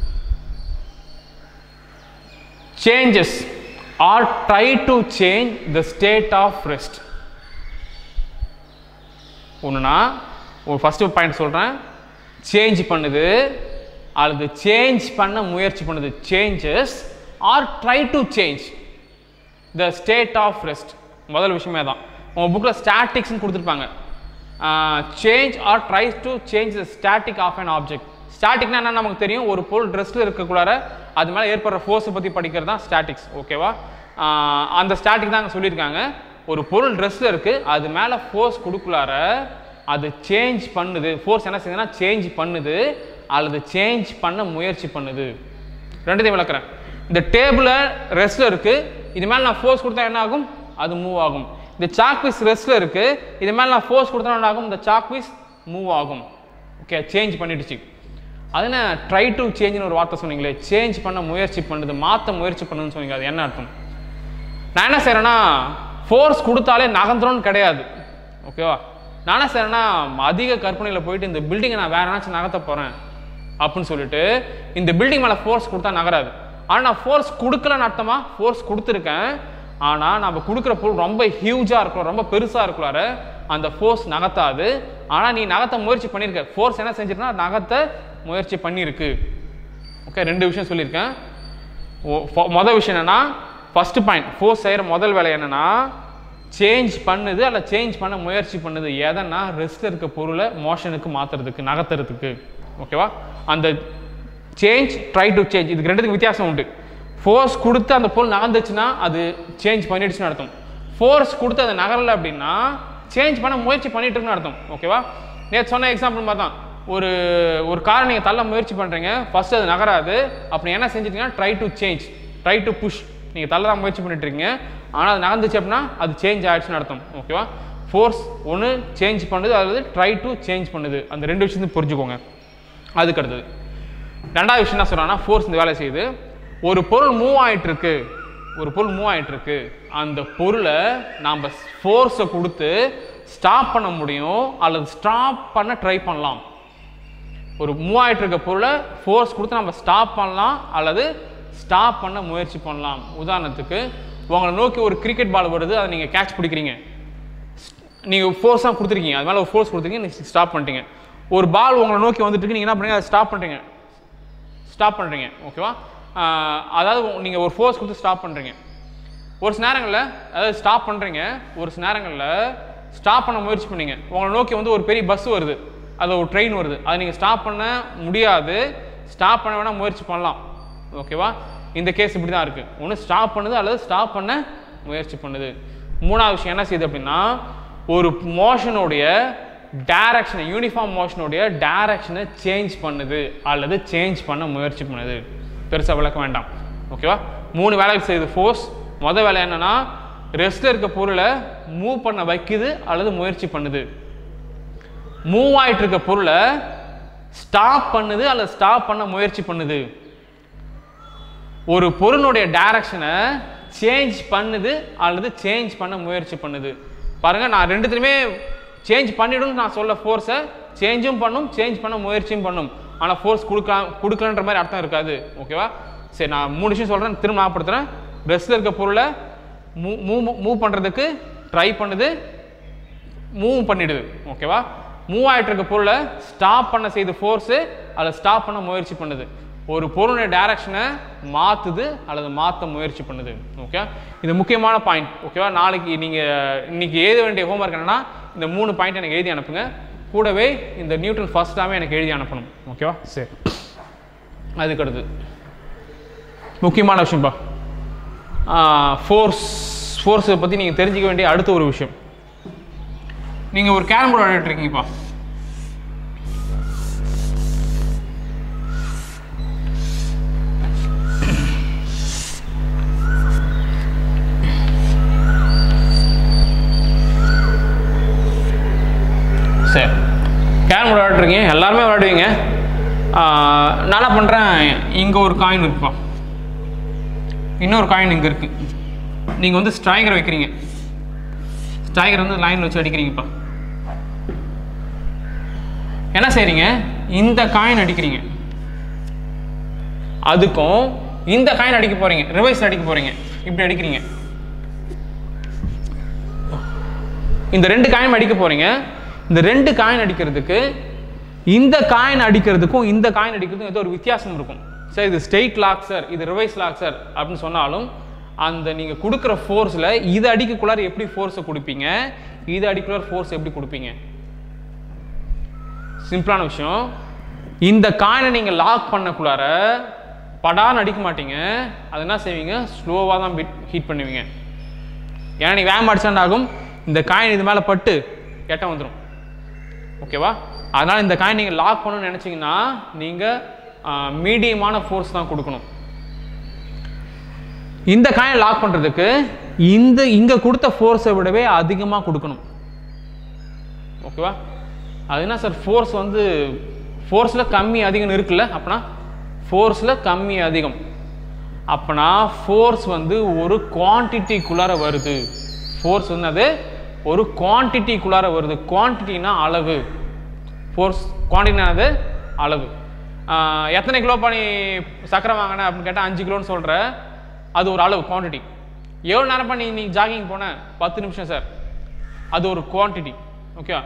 changes are try to change the state of rest ஒன்றுனா ஒரு ஃபஸ்ட்டு பாயிண்ட் சொல்கிறேன் சேஞ்ச் பண்ணுது அல்லது சேஞ்ச் பண்ண முயற்சி பண்ணுது changes are try to change the state of rest முதல் விஷயமே தான் உங்கள் புக்கில் ஸ்டாட்டிக்ஸ்னு கொடுத்துருப்பாங்க change are tries to change the static of an object ஸ்டாட்டிக்னா என்ன நமக்கு தெரியும் ஒரு பொருள் ட்ரெஸ்ஸில் இருக்கக்கூடாத அது மேலே ஏற்படுற ஃபோர்ஸை பற்றி படிக்கிறது தான் ஸ்டாட்டிக்ஸ் ஓகேவா அந்த ஸ்டாட்டிக் தான் அங்கே சொல்லியிருக்காங்க ஒரு பொருள் ட்ரெஸ்ஸில் இருக்குது அது மேலே ஃபோர்ஸ் கொடுக்குள்ளார அது சேஞ்ச் பண்ணுது ஃபோர்ஸ் என்ன செய்யுதுன்னா சேஞ்ச் பண்ணுது அல்லது சேஞ்ச் பண்ண முயற்சி பண்ணுது ரெண்டுத்தையும் விளக்குறேன் இந்த டேபிளை ரெஸ்ட்டில் இருக்குது இது மேலே நான் ஃபோர்ஸ் கொடுத்தா என்ன ஆகும் அது மூவ் ஆகும் இந்த சாக் பீஸ் ரெஸ்ட்டில் இருக்குது இது மேலே நான் ஃபோர்ஸ் கொடுத்தா என்ன ஆகும் இந்த சாக் பீஸ் மூவ் ஆகும் ஓகே சேஞ்ச் பண்ணிடுச்சு அது என்ன ட்ரை டு சேஞ்ச்னு ஒரு வார்த்தை சொன்னீங்களே சேஞ்ச் பண்ண முயற்சி பண்ணுது மாற்ற முயற்சி பண்ணுதுன்னு சொன்னீங்க அது என்ன அர்த்தம் நான் என்ன செய்கிறேன்னா ஃபோர்ஸ் கொடுத்தாலே நகர்ந்துரும்னு கிடையாது ஓகேவா நான் என்ன செய்கிறேன்னா அதிக கற்பனையில் போயிட்டு இந்த பில்டிங்கை நான் வேற ஏதாச்சும் நகர்த்த போகிறேன் அப்படின்னு சொல்லிட்டு இந்த பில்டிங் மேலே ஃபோர்ஸ் கொடுத்தா நகராது ஆனால் நான் ஃபோர்ஸ் கொடுக்கலன்னு அர்த்தமா ஃபோர்ஸ் கொடுத்துருக்கேன் ஆனால் நம்ம கொடுக்குற பொருள் ரொம்ப ஹியூஜாக இருக்கும் ரொம்ப பெருசாக இருக்கலாரு அந்த ஃபோர்ஸ் நகர்த்தாது ஆனால் நீ நகர்த்த முயற்சி பண்ணியிருக்க ஃபோர்ஸ் என்ன செஞ்சிருக்கா நகர்த்த முயற்சி பண்ணியிருக்கு ஓகே ரெண்டு விஷயம் சொல்லியிருக்கேன் ஓ- ஃப- மொதல் விஷயம் என்னன்னா ஃபர்ஸ்ட் பாயிண்ட் ஃபோர்ஸ் செய்கிற முதல் வேலை என்னன்னா சேஞ்ச் பண்ணுது அல்ல சேஞ்ச் பண்ண முயற்சி பண்ணுது எதனா ரெஸ்ட்ல இருக்க பொருளை மோஷனுக்கு மாற்றுறதுக்கு நகர்த்துறதுக்கு ஓகேவா அந்த சேஞ்ச் ட்ரை டு சேஞ்ச் இதுக்கு ரெண்டுத்துக்கு வித்தியாசம் உண்டு ஃபோர்ஸ் கொடுத்து அந்த பொருள் நகர்ந்துச்சுன்னா அது சேஞ்ச் பண்ணிடுச்சுன்னு அர்த்தம் ஃபோர்ஸ் கொடுத்து அது நகரலை அப்படின்னா சேஞ்ச் பண்ண முயற்சி பண்ணிட்டு இருக்குன்னு அர்த்தம் ஓகேவா நேற்று சொன்ன எக்ஸாம்பிள் மாதிரி தான் ஒரு ஒரு காரை நீங்கள் தள்ள முயற்சி பண்ணுறீங்க ஃபர்ஸ்ட் அது நகராது அப்படி என்ன செஞ்சிட்டீங்கன்னா try to change try to push நீங்கள் தள்ள தான் முயற்சி பண்ணிட்டு இருக்கீங்க ஆனால் அது நகர்ந்துச்சு அப்படின்னா அது சேஞ்ச் ஆயிடுச்சுன்னு அர்த்தம் ஓகேவா ஃபோர்ஸ் ஒன்று சேஞ்ச் பண்ணுது அதாவது ட்ரை டு சேஞ்ச் பண்ணுது அந்த ரெண்டு விஷயத்தையும் புரிஞ்சுக்கோங்க அதுக்கு அடுத்தது ரெண்டாவது விஷயம் என்ன சொல்றாங்கன்னா ஃபோர்ஸ் இந்த வேலை செய்யுது ஒரு பொருள் மூவ் ஆயிட்டு இருக்கு ஒரு பொருள் மூவ் ஆயிட்டு இருக்கு அந்த பொருளை நாம் ஃபோர்ஸை கொடுத்து ஸ்டாப் பண்ண முடியும் அல்லது ஸ்டாப் பண்ண ட்ரை பண்ணலாம் ஒரு மூவ் ஆயிட்டு இருக்க பொருளை ஃபோர்ஸ் கொடுத்து நம்ம ஸ்டாப் பண்ணலாம் அல்லது ஸ்டாப் பண்ண முயற்சி பண்ணலாம் உதாரணத்துக்கு உங்களை நோக்கி ஒரு கிரிக்கெட் பால் வருது அதை நீங்கள் கேட்ச் பிடிக்கிறீங்க நீங்கள் ஃபோர்ஸாக கொடுத்துருக்கீங்க அது மேலே ஒரு ஃபோர்ஸ் கொடுத்துருக்கீங்க நீங்கள் ஸ்டாப் பண்ணிட்டீங்க ஒரு பால் உங்களை நோக்கி வந்துட்டு இருக்கு நீங்கள் என்ன பண்ணுறீங்க அதை ஸ்டாப் பண்ணுறீங்க ஸ்டாப் பண்ணுறீங்க ஓகேவா ஆஹ் அதாவது நீங்கள் ஒரு ஃபோர்ஸ் கொடுத்து ஸ்டாப் பண்ணுறீங்க ஒரு சில நேரங்களில் அதாவது ஸ்டாப் பண்ணுறீங்க ஒரு சில நேரங்களில் ஸ்டாப் பண்ண முயற்சி பண்ணீங்க உங்களை நோக்கி வந்து ஒரு பெரிய பஸ் வருது அது ஒரு ட்ரெயின் வருது அதை நீங்கள் ஸ்டாப் பண்ண முடியாது ஸ்டாப் பண்ண வேணால் முயற்சி பண்ணலாம் ஓகேவா இந்த கேஸ் இப்படி தான் இருக்குது ஒன்று ஸ்டாப் பண்ணுது அல்லது ஸ்டாப் பண்ண முயற்சி பண்ணுது மூணாவது விஷயம் என்ன செய்யுது அப்படின்னா ஒரு மோஷனுடைய டைரக்ஷனை யூனிஃபார்ம் மோஷனுடைய டைரக்ஷனை சேஞ்ச் பண்ணுது அல்லது சேஞ்ச் பண்ண முயற்சி பண்ணுது பெருசாக விளக்க வேண்டாம் ஓகேவா மூணு வேலைகள் செய்யுது ஃபோர்ஸ் மொதல் வேலை என்னன்னா ரெஸ்ட்ல இருக்க பொருளை மூவ் பண்ண வைக்குது அல்லது முயற்சி பண்ணுது மூவ் ஆயிட்டு இருக்க பொருளை ஸ்டாப் பண்ணுது அல்லது ஸ்டாப் பண்ண முயற்சி பண்ணுது ஒரு பொருளுடைய டைரக்ஷனை சேஞ்ச் பண்ணுது அல்லது சேஞ்ச் பண்ண முயற்சி பண்ணுது பாருங்க நான் ரெண்டுத்துலையுமே சேஞ்ச் பண்ணிடும்னு நான் சொல்ல ஃபோர்ஸை சேஞ்சும் பண்ணும் சேஞ்ச் பண்ண முயற்சியும் பண்ணும் ஆனால் ஃபோர்ஸ் கொடுக்கலாம் கொடுக்கலன்ற மாதிரி அர்த்தம் இருக்காது ஓகேவா சரி நான் மூணு விஷயம் சொல்கிறேன் திரும்ப ஞாபகப்படுத்துறேன் ட்ரெஸ்ஸில் இருக்க பொருளை மூவ் மூவ் மூவ் பண்ணுறதுக்கு ட்ரை பண்ணுது மூவ் பண்ணிடுது ஓகேவா மூவ் ஆயிட்டு இருக்க பொருளை ஸ்டாப் பண்ண செய்த ஃபோர்ஸு அதை ஸ்டாப் பண்ண முயற்சி பண்ணுது ஒரு பொருளுடைய டைரக்ஷனை மாற்றுது அல்லது மாற்ற முயற்சி பண்ணுது ஓகே இது முக்கியமான பாயிண்ட் ஓகேவா நாளைக்கு நீங்கள் இன்னைக்கு எழுத வேண்டிய ஹோம்ஒர்க் என்னன்னா இந்த மூணு பாயிண்ட் எனக்கு எழுதி அனுப்புங்க கூடவே இந்த நியூட்டன் ஃபர்ஸ்டாகவே எனக்கு எழுதி அனுப்பணும் ஓகேவா சரி அதுக்கு அடுத்து முக்கியமான விஷயம்ப்பா ஃபோர்ஸ் ஃபோர்ஸை பற்றி நீங்கள் தெரிஞ்சுக்க வேண்டிய அடுத்த ஒரு விஷயம் நீங்கள் ஒரு கேரம் போர்டு விளையாடிட்டு இருக்கீங்கப்பா சரி கேரம் போர்டு விளையாடுறீங்க எல்லாருமே விளையாடுவீங்க ஆஹ் நான் என்ன பண்ணுறேன் இங்கே ஒரு காயின் இருக்குப்பா இன்னொரு காயின் இங்கே இருக்கு நீங்கள் வந்து ஸ்ட்ரைக்கர் வைக்கிறீங்க ஸ்ட்ரைக்கர் வந்து லைன் வச்சு அடிக்கிறீங்கப்பா என்ன செய்றீங்க இந்த காயின் அடிக்கிறீங்க அதுக்கும் இந்த காயின் அடிக்க போறீங்க ரிவைஸ் அடிக்க போறீங்க இப்படி அடிக்கிறீங்க இந்த ரெண்டு காயின் அடிக்க போறீங்க இந்த ரெண்டு காயின் அடிக்கிறதுக்கு இந்த காயின் அடிக்கிறதுக்கும் இந்த காயின் அடிக்கிறதுக்கும் ஏதோ ஒரு வித்தியாசம் இருக்கும் சார் இது ஸ்ட்ரெயிட் லாக் சார் இது ரிவைஸ் லாக் சார் அப்படின்னு சொன்னாலும் அந்த நீங்கள் கொடுக்குற ஃபோர்ஸில் இது அடிக்கக்குள்ளார எப்படி ஃபோர்ஸை கொடுப்பீங்க இது அடிக்குள்ளார ஃபோர்ஸ் எப்படி கொடுப்பீங்க சிம்பிளான விஷயம் இந்த காயினை நீங்கள் லாக் பண்ணக்குள்ளார படான்னு அடிக்க மாட்டீங்க அது என்ன செய்வீங்க ஸ்லோவாக தான் பிட் ஹீட் பண்ணுவீங்க ஏன்னா நீங்கள் வேகம் அடிச்சாண்டு ஆகும் இந்த காயின் இது மேலே பட்டு கெட்ட வந்துடும் ஓகேவா அதனால் இந்த காயின் நீங்கள் லாக் பண்ணணும்னு நினச்சிங்கன்னா நீங்கள் மீடியமான ஃபோர்ஸ் தான் கொடுக்கணும் இந்த காயின் லாக் பண்ணுறதுக்கு இந்த இங்கே கொடுத்த ஃபோர்ஸை விடவே அதிகமாக கொடுக்கணும் ஓகேவா அது என்ன சார் ஃபோர்ஸ் வந்து ஃபோர்ஸில் கம்மி அதிகம் இருக்குல்ல அப்படின்னா ஃபோர்ஸில் கம்மி அதிகம் அப்பனா ஃபோர்ஸ் வந்து ஒரு குவான்டிட்டிக்குள்ளார வருது ஃபோர்ஸ் வந்து அது ஒரு குவான்டிட்டிக்குள்ளார வருது குவான்டிட்டினா அளவு ஃபோர்ஸ் குவான்டிட்டினா அது அளவு ஆஹ் எத்தனை கிலோ பண்ணி சக்கரை வாங்கினேன் அப்படின்னு கேட்டால் அஞ்சு கிலோன்னு சொல்கிற அது ஒரு அளவு குவான்டிட்டி எவ்வளோ நேரம் பண்ணி நீ ஜாகிங் போன பத்து நிமிஷம் சார் அது ஒரு குவான்டிட்டி ஓகே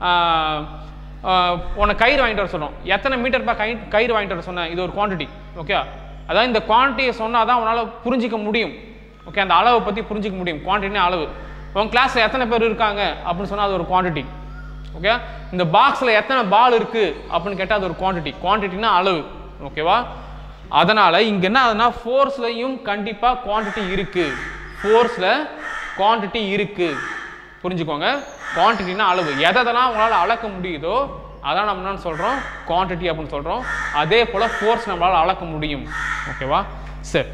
உன்னை கயிறு வாங்கிட்டு வர சொன்னோம் எத்தனை மீட்டர் பா கை கயிறு வாங்கிட்டு வர சொன்னேன் இது ஒரு குவான்டிட்டி ஓகே அதாவது இந்த குவான்டிட்டியை சொன்னால் தான் உன்னால் புரிஞ்சிக்க முடியும் ஓகே அந்த அளவை பற்றி புரிஞ்சிக்க முடியும் குவான்டிட்டினா அளவு உன் கிளாஸில் எத்தனை பேர் இருக்காங்க அப்படின்னு சொன்னால் அது ஒரு குவான்டிட்டி ஓகே இந்த பாக்ஸில் எத்தனை பால் இருக்குது அப்படின்னு கேட்டால் அது ஒரு குவான்டிட்டி குவான்டிட்டினா அளவு ஓகேவா அதனால் இங்கே என்ன ஆகுதுன்னா ஃபோர்ஸ்லையும் கண்டிப்பாக குவான்டிட்டி இருக்குது ஃபோர்ஸில் குவான்டிட்டி இருக்குது புரிஞ்சுக்கோங்க குவான்டிட்டினா அளவு எதெல்லாம் உங்களால் அளக்க முடியுதோ அதான் நம்ம என்ன சொல்கிறோம் குவான்டிட்டி அப்படின்னு சொல்கிறோம் அதே போல் ஃபோர்ஸ் நம்மளால் அளக்க முடியும் ஓகேவா சரி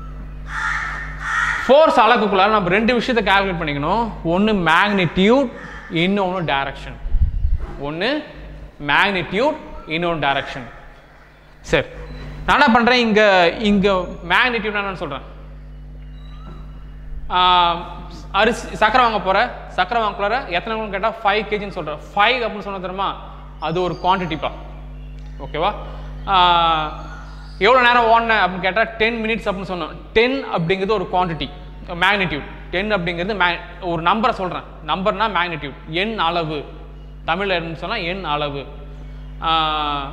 ஃபோர்ஸ் அளக்குள்ளார நம்ம ரெண்டு விஷயத்தை கால்குலேட் பண்ணிக்கணும் ஒன்று மேக்னிடியூட் இன்னொன்று டைரக்ஷன் ஒன்று மேக்னிடியூட் இன்னொன்று டைரக்ஷன் சரி நான் என்ன பண்ணுறேன் இங்கே இங்கே மேக்னிடியூட் என்னன்னு சொல்கிறேன் அரிசி சக்கரை வாங்க போகிற சக்கரை வாங்க போகிற எத்தனை கிலோன்னு கேட்டால் ஃபைவ் கேஜின்னு சொல்கிறேன் ஃபைவ் அப்படின்னு சொன்ன தெரியுமா அது ஒரு குவான்டிட்டிப்பா ஓகேவா எவ்வளோ நேரம் ஓடினேன் அப்படின்னு கேட்டால் டென் மினிட்ஸ் அப்படின்னு சொன்னோம் டென் அப்படிங்கிறது ஒரு குவான்டிட்டி மேக்னிடியூட் டென் அப்படிங்கிறது மே ஒரு நம்பரை சொல்கிறேன் நம்பர்னா மேக்னிடியூட் எண் அளவு தமிழில் இருந்து சொன்னால் எண் அளவு ஆஹ்,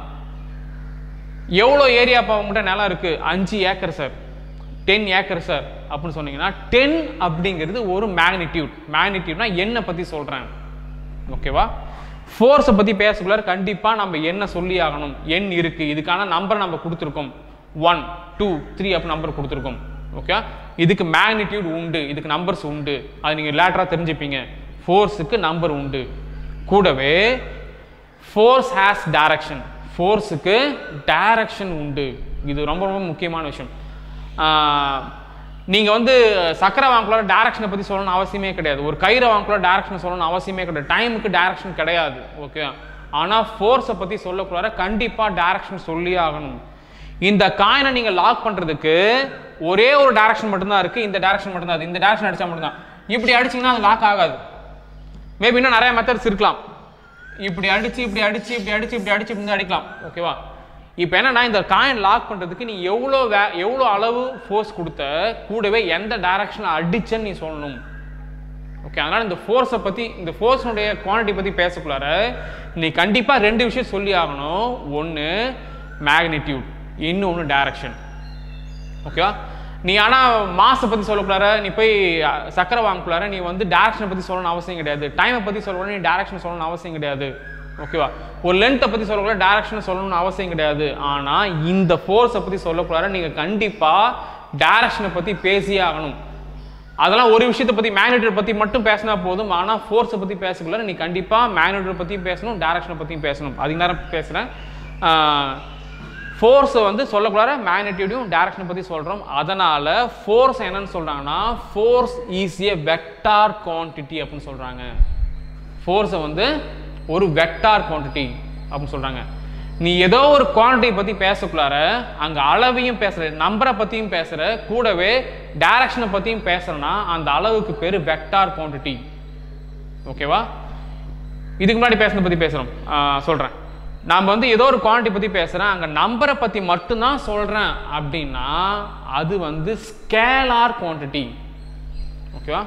எவ்வளோ ஏரியா இப்போ உங்கள்கிட்ட நிலம் இருக்குது அஞ்சு acre sir ten acre sir அப்படின்னு சொன்னீங்கன்னா டென் அப்படிங்கிறது ஒரு மேக்னிடியூட் மேக்னிடியூட்னா எண்ணை பற்றி சொல்கிறேன் ஓகேவா ஃபோர்ஸை பற்றி பேசக்குள்ள கண்டிப்பாக நம்ம என்ன சொல்லி ஆகணும் எண் இருக்குது இதுக்கான நம்பர் நம்ம கொடுத்துருக்கோம் ஒன் டூ த்ரீ அப்படி நம்பர் கொடுத்துருக்கோம் ஓகே இதுக்கு மேக்னிடியூட் உண்டு இதுக்கு நம்பர்ஸ் உண்டு அது நீங்கள் லேட்டராக தெரிஞ்சுப்பீங்க ஃபோர்ஸுக்கு நம்பர் உண்டு கூடவே ஃபோர்ஸ் ஹேஸ் டைரக்ஷன் ஃபோர்ஸுக்கு டைரக்ஷன் உண்டு இது ரொம்ப ரொம்ப முக்கியமான விஷயம் நீங்கள் வந்து சக்கரை வாங்கக்குள்ள டைரக்ஷனை பற்றி சொல்லணும்னு அவசியமே கிடையாது ஒரு கயிறை வாங்கக்குள்ள டைரக்ஷன் சொல்லணும்னு அவசியமே கிடையாது டைமுக்கு டைரக்ஷன் கிடையாது ஓகே ஆனால் ஃபோர்ஸை பற்றி சொல்லக்குள்ளார கண்டிப்பாக டைரக்ஷன் சொல்லியே ஆகணும் இந்த காயினை நீங்கள் லாக் பண்ணுறதுக்கு ஒரே ஒரு டைரக்ஷன் மட்டும்தான் இருக்குது இந்த டைரக்ஷன் மட்டும்தான் அது இந்த டைரக்ஷன் அடித்தா மட்டும்தான் இப்படி அடிச்சிங்கன்னா அது லாக் ஆகாது மேபி இன்னும் நிறைய மெத்தட்ஸ் இருக்கலாம் இப்படி அடிச்சு இப்படி அடிச்சு இப்படி அடிச்சு இப்படி அடிச்சு இப்படி அடிக்கலாம் ஓகேவா இப்போ என்னன்னா இந்த காயின் லாக் பண்ணுறதுக்கு நீ எவ்வளோ வே எவ்வளோ அளவு ஃபோர்ஸ் கொடுத்த கூடவே எந்த டைரக்ஷனில் அடிச்சேன்னு நீ சொல்லணும் ஓகே அதனால் இந்த ஃபோர்ஸை பற்றி இந்த ஃபோர்ஸனுடைய குவான்டிட்டி பற்றி பேசக்குள்ளார நீ கண்டிப்பாக ரெண்டு விஷயம் சொல்லி ஆகணும் ஒன்று மேக்னிடியூட் இன்னொன்று டைரக்ஷன் ஓகேவா நீ ஆனால் மாசை பற்றி சொல்லக்குள்ளார நீ போய் அஹ், சக்கரை வாங்கக்குள்ளார நீ வந்து டேரக்ஷனை பற்றி சொல்லணும்னு அவசியம் கிடையாது டைமை பற்றி சொல்லணும் நீ டேரக்ஷன் சொல்லணும்னு அவசியம் கிடையாது ஓகேவா ஒரு லென்த்தை பற்றி சொல்லக்குள்ள டேரக்ஷன் சொல்லணும்னு அவசியம் கிடையாது ஆனால் இந்த ஃபோர்ஸை பற்றி சொல்லக்குள்ளார நீங்கள் கண்டிப்பாக டேரக்ஷனை பற்றி பேசியே ஆகணும் அதெல்லாம் ஒரு விஷயத்தை பற்றி மேக்னிடியூட் பற்றி மட்டும் பேசினா போதும் ஆனால் ஃபோர்ஸை பற்றி பேசக்குள்ள நீ கண்டிப்பாக மேக்னிடியூட் பற்றியும் பேசணும் டேரக்ஷனை பற்றியும் பேசணும் அதுக்கு நேரம் பேசுகிறேன் ஃபோர்ஸை வந்து சொல்லக்கூடாத மேக்னிடியூடையும் டைரக்ஷனை பற்றி சொல்கிறோம் அதனால் ஃபோர்ஸ் என்னன்னு சொல்கிறாங்கன்னா ஃபோர்ஸ் ஈஸிய வெக்டார் குவான்டிட்டி அப்படின்னு சொல்கிறாங்க ஃபோர்ஸை வந்து ஒரு வெக்டார் குவான்டிட்டி அப்படின்னு சொல்கிறாங்க நீ ஏதோ ஒரு குவான்டிட்டி பற்றி பேசக்குள்ளார அங்கே அளவையும் பேசுகிற நம்பரை பற்றியும் பேசுகிற கூடவே டைரக்ஷனை பற்றியும் பேசுகிறனா அந்த அளவுக்கு பேர் வெக்டார் குவான்டிட்டி ஓகேவா இதுக்கு முன்னாடி பேசுனதை பற்றி பேசுகிறோம் சொல்கிறேன் நாம் வந்து ஏதோ ஒரு குவான்டிட்டி பற்றி பேசுகிறேன் அங்கே நம்பரை பற்றி மட்டும்தான் சொல்கிறேன் அப்படின்னா அது வந்து ஸ்கேலார் குவான்டிட்டி ஓகேவா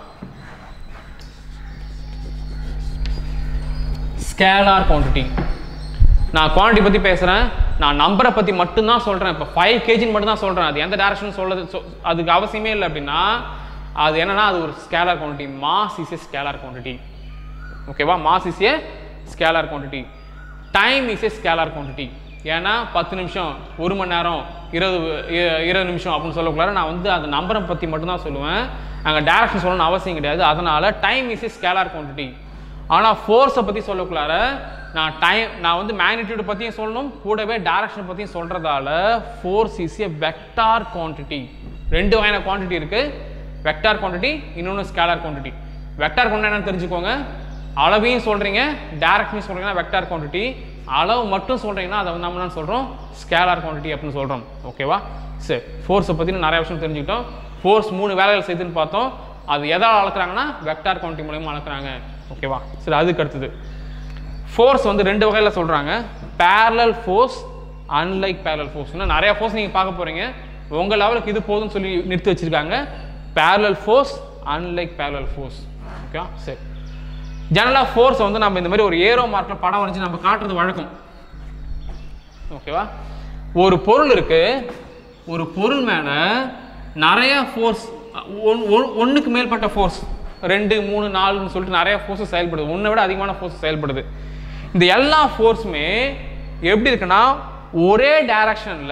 ஸ்கேலார் குவான்டிட்டி நான் குவான்டிட்டி பற்றி பேசுகிறேன் நான் நம்பரை பற்றி மட்டும்தான் சொல்கிறேன் இப்போ ஃபைவ் கேஜின்னு மட்டும் தான் சொல்கிறேன் அது எந்த டேரக்ஷன் சொல்றது சொ- அதுக்கு அவசியமே இல்லை அப்படின்னா அது என்னன்னா அது ஒரு scalar quantity mass is a scalar quantity ஓகேவா mass is a scalar quantity time is a scalar quantity ஏன்னா பத்து நிமிஷம் ஒரு மணி நேரம் இருபது இ- இருபது நிமிஷம் அப்படின்னு சொல்லக்குள்ளார நான் வந்து அந்த நம்பரை பற்றி மட்டும்தான் சொல்லுவேன் அங்கே டேரக்ஷன் சொல்லணும்னு அவசியம் கிடையாது அதனால் time is a scalar quantity ஆனால் ஃபோர்ஸை பற்றி சொல்லக்குள்ளார நான் டைம் நான் வந்து மேக்னிடியூட் பற்றியும் சொல்லணும் கூடவே டைரக்ஷன் பற்றியும் சொல்கிறதால force is a vector quantity ரெண்டு வகையான குவான்டிட்டி இருக்குது வெக்டார் குவான்டிட்டி இன்னொன்று ஸ்கேலார் குவான்டிட்டி வெக்டார் குவான்டிட்டி என்னன்னு தெரிஞ்சுக்கோங்க அளவையும் சொல்கிறீங்க டேரக்ஷனையும் சொல்கிறீங்கன்னா வெக்டார் குவான்டிட்டி அளவு மட்டும் சொல்கிறீங்கன்னா அதை வந்து நம்ம என்ன சொல்கிறோம் ஸ்கேலார் குவான்டிட்டி அப்படின்னு சொல்கிறோம் ஓகேவா சரி ஃபோர்ஸை பற்றின நிறைய விஷயம் தெரிஞ்சுக்கிட்டோம் ஃபோர்ஸ் மூணு வேலைகள் செய்துன்னு பார்த்தோம் அது எதால் அளக்குறாங்கன்னா வெக்டார் குவான்டிட்டி மூலயமா அளக்குறாங்க ஓகேவா சரி அதுக்கு அடுத்தது ஃபோர்ஸ் வந்து ரெண்டு வகையில் சொல்கிறாங்க parallel force unlike parallel force இன்னும் நிறைய ஃபோர்ஸ் நீங்கள் பார்க்க போகிறீங்க உங்கள் லெவலுக்கு இது போதும்னு சொல்லி நிறுத்தி வச்சுருக்காங்க parallel force unlike parallel force okay சரி ஜெனரலாக ஃபோர்ஸ் வந்து நம்ம இந்த மாதிரி ஒரு ஏரோ மார்க்கில் படம் வரைஞ்சி நம்ம காட்டுறது வழக்கம் ஓகேவா ஒரு பொருள் இருக்கு ஒரு பொருள் மேலே நிறைய ஃபோர்ஸ் ஒன்றுக்கு மேற்பட்ட ஃபோர்ஸ் ரெண்டு மூணு நாலுன்னு சொல்லிட்டு நிறைய ஃபோர்ஸஸ் செயல்படுது ஒன்றை விட அதிகமான ஃபோர்ஸ் செயல்படுது இந்த எல்லா ஃபோர்ஸுமே எப்படி இருக்குன்னா ஒரே டைரக்ஷனில்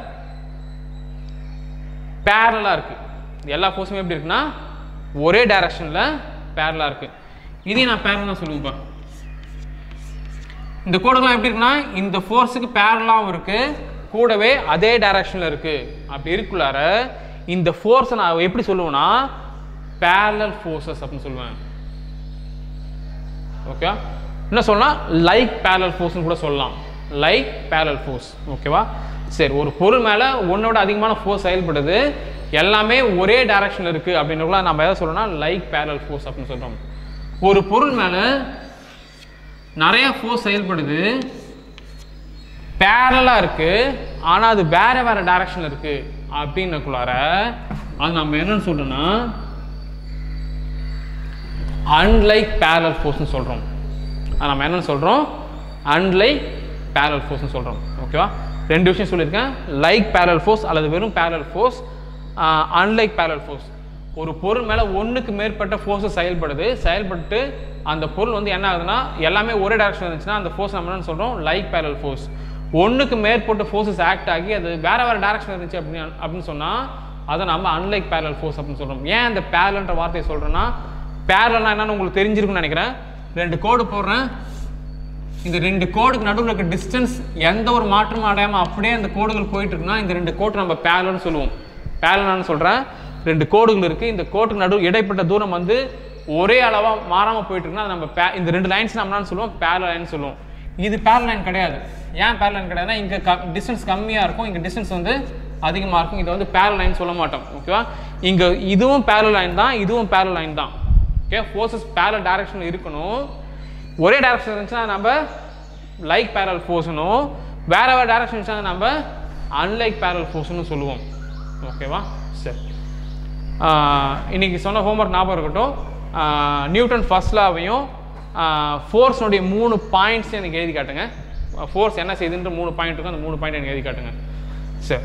பேரலாக இருக்கு இது எல்லா ஃபோர்ஸுமே எப்படி இருக்குன்னா ஒரே டைரக்ஷனில் பேரலாக இருக்கு இதையும் நான் பேரலாக சொல்லுவேன்ப்பா இந்த கோடுகள்லாம் எப்படி இருக்குன்னா இந்த ஃபோர்ஸுக்கு பேரலாகவும் இருக்கு கூடவே அதே டைரக்ஷனில் இருக்கு அப்படி இருக்குள்ளார இந்த ஃபோர்ஸை நான் எப்படி சொல்லுவேன்னா parallel ஃபோர்ஸஸ் அப்படின்னு சொல்லுவேன் ஓகே என்ன சொல்லலாம் லைக் parallel ஃபோர்ஸ்னு கூட சொல்லலாம் லைக் parallel ஃபோர்ஸ் ஓகேவா சரி ஒரு பொருள் மேலே ஒன்னோட அதிகமான ஃபோர்ஸ் செயல்படுது எல்லாமே ஒரே டைரக்ஷனில் இருக்குது அப்படின்றக்குள்ள நம்ம எதை சொல்லணும்னா லைக் parallel ஃபோர்ஸ் அப்படின்னு சொல்கிறோம் ஒரு பொருள் மேலே நிறைய ஃபோர்ஸ் செயல்படுது பேரலாக இருக்கு ஆனால் அது வேற வேற டைரக்ஷனில் இருக்கு அப்படின்னக்குள்ளார அது நம்ம என்னன்னு சொல்றோம்னா அன்லைக் பேரல் ஃபோர்ஸ்னு சொல்கிறோம் அது நம்ம என்னன்னு சொல்கிறோம் அன்லைக் பேரல் ஃபோர்ஸ்னு சொல்கிறோம் ஓகேவா ரெண்டு விஷயம் சொல்லியிருக்கேன் லைக் பேரல் ஃபோர்ஸ் அல்லது வெறும் parallel force unlike parallel force ஒரு பொருள் மேலே ஒன்றுக்கு மேற்பட்ட ஃபோர்ஸஸ் செயல்படுது செயல்பட்டு அந்த பொருள் வந்து என்ன ஆகுதுன்னா எல்லாமே ஒரே டைரக்ஷன் இருந்துச்சுன்னா அந்த ஃபோர்ஸ் நம்ம என்ன சொல்கிறோம் லைக் பேரல் ஃபோர்ஸ் ஒன்றுக்கு மேற்பட்ட ஃபோர்ஸஸ் ஆக்ட் ஆகி அது வேற வேற டைரக்ஷன் இருந்துச்சு அப்படின்னு அப்படின்னு சொன்னால் அதை நம்ம அன்லைக் பேரல் ஃபோர்ஸ் அப்படின்னு சொல்கிறோம் ஏன் அந்த பேரல்ன்ற வார்த்தையை சொல்கிறேன்னா பேரல்னா என்னன்னு உங்களுக்கு தெரிஞ்சிருக்கும்னு நினைக்கிறேன் ரெண்டு கோடு போடுறேன் இந்த ரெண்டு கோடுக்கு நடுவில் இருக்க டிஸ்டன்ஸ் எந்த ஒரு மாற்றமும் அடையாமல் அப்படியே அந்த கோடுகள் போயிட்டு இருக்குன்னா இந்த ரெண்டு கோடு நம்ம பேரல்னு சொல்லுவோம் பேரலான்னு சொல்கிறேன் ரெண்டு கோடுகள் இருக்குது இந்த கோட்டுக்கு நடுவு இடைப்பட்ட தூரம் வந்து ஒரே அளவாக மாறாமல் போயிட்டு இருக்குன்னா அது நம்ம பே இந்த ரெண்டு லைன்ஸ் நம்ம என்னன்னு சொல்லுவோம் பேரல் லைன் சொல்லுவோம் இது பேரல் லைன் கிடையாது ஏன் பேரல் லைன் கிடையாதுன்னா இங்கே க டிஸ்டன்ஸ் கம்மியாக இருக்கும் இங்கே டிஸ்டன்ஸ் வந்து அதிகமாக இருக்கும் இதை வந்து பேரல் லைன் சொல்ல மாட்டோம் ஓகேவா இங்கே இதுவும் பேரல் லைன் தான் இதுவும் பேரல் லைன் தான் ஓகே ஃபோர்ஸஸ் பேரல் டைரக்ஷனில் இருக்கணும் ஒரே டைரக்ஷன் இருந்துச்சுன்னா நம்ம லைக் பேரல் ஃபோர்ஸ்னும் வேற வேறு டைரக்ஷன் இருந்துச்சுன்னா நம்ம அன்லைக் பேரல் ஃபோர்ஸ்னு சொல்லுவோம் ஓகேவா சரி ஆஹ் இன்னைக்கு சொன்ன ஹோம்ஒர்க் ஞாபகம் இருக்கட்டும் ஆஹ் நியூட்டன் ஃபர்ஸ்ட் லாவையும் ஃபோர்ஸ்னுடைய மூணு பாயிண்ட்ஸ் எனக்கு எழுதி காட்டுங்க ஃபோர்ஸ் என்ன செய்யுதுன்ற மூணு பாயிண்ட் இருக்கும் அந்த மூணு பாயிண்ட் எனக்கு எழுதி காட்டுங்க சரி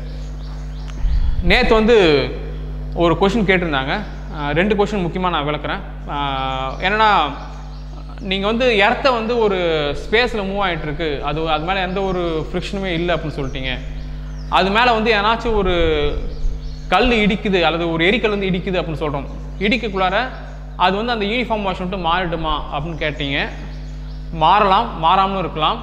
நேற்று வந்து ஒரு கொஷின் கேட்டிருந்தாங்க ஆஹ் ரெண்டு கொஷின் முக்கியமாக நான் விளக்குறேன் ஆஹ் என்னன்னா நீங்கள் வந்து எர்த்தை வந்து ஒரு ஸ்பேஸில் மூவ் ஆகிட்டு இருக்கு அது அது மேலே எந்த ஒரு ஃப்ரிக்ஷனுமே இல்லை அப்படின்னு சொல்லிட்டீங்க அது மேலே வந்து ஏதாச்சும் ஒரு கல் இடிக்குது அல்லது ஒரு எரிக்கல் வந்து இடிக்குது அப்படின்னு சொல்கிறோம் இடிக்கக்குள்ளார அது வந்து அந்த யூனிஃபார்ம் வாஷ் விட்டு மாறிடுமா அப்படின்னு கேட்டீங்க மாறலாம் மாறாமலும் இருக்கலாம்